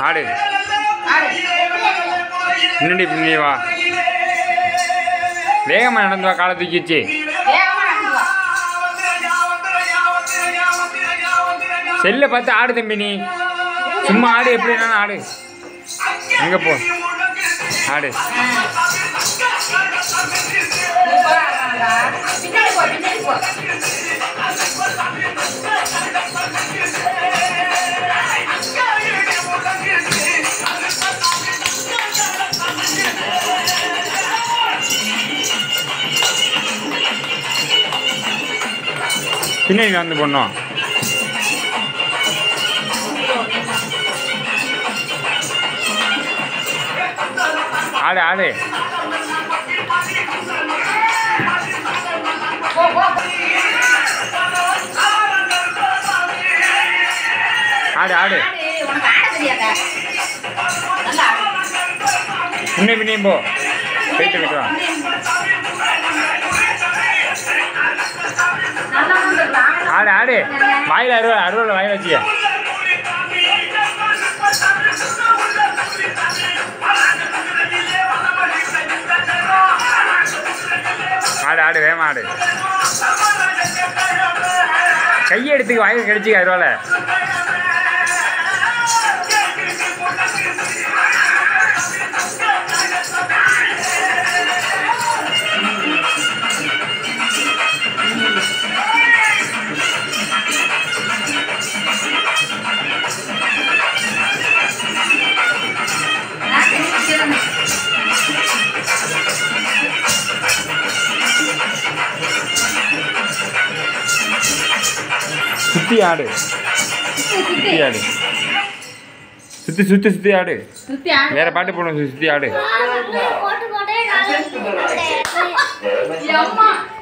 ஆடு ஆடு முன்னாடி பின்னாடி வா வேகமாக நடந்து வா காலை தூக்கிச்சு வேகமா நடந்து வா செல்லை பார்த்து ஆடு தம்பி நீ சும்மா ஆடு எப்படி வேணாலும் ஆடு எங்கே போ ஆடு சூப்பரா ஆடுறாங்கடா. பின்னாடி போ பின்னாடி போ பின்னாடி வந்து போடணும் ஆடு ஆடு போ போ ஆடு ஆடு ஆடு உனக்கு ஆட தெரியாதா நல்லா ஆடு முன்னே பின்னே போ போயிட்டு போயிட்டு வா நல்லா வந்து ஆடு ஆடு ஆடு வாயில் அருவா அருவாள் வாயில் வச்சுக்க ஆடு ஆடு வேகமா ஆடு கையை எடுத்து வாயில் கடிச்சிக்க அருவாளை நான் தெரிஞ்சுக்கிறேன் சுற்றி ஆடு சுற்றி ஆடு சுற்றி சுற்றி சுற்றி ஆடு சுத்தி ஆடு வேற பாட்டு போடணும் சுற்றி ஆடு போட்டு போட்டு அம்மா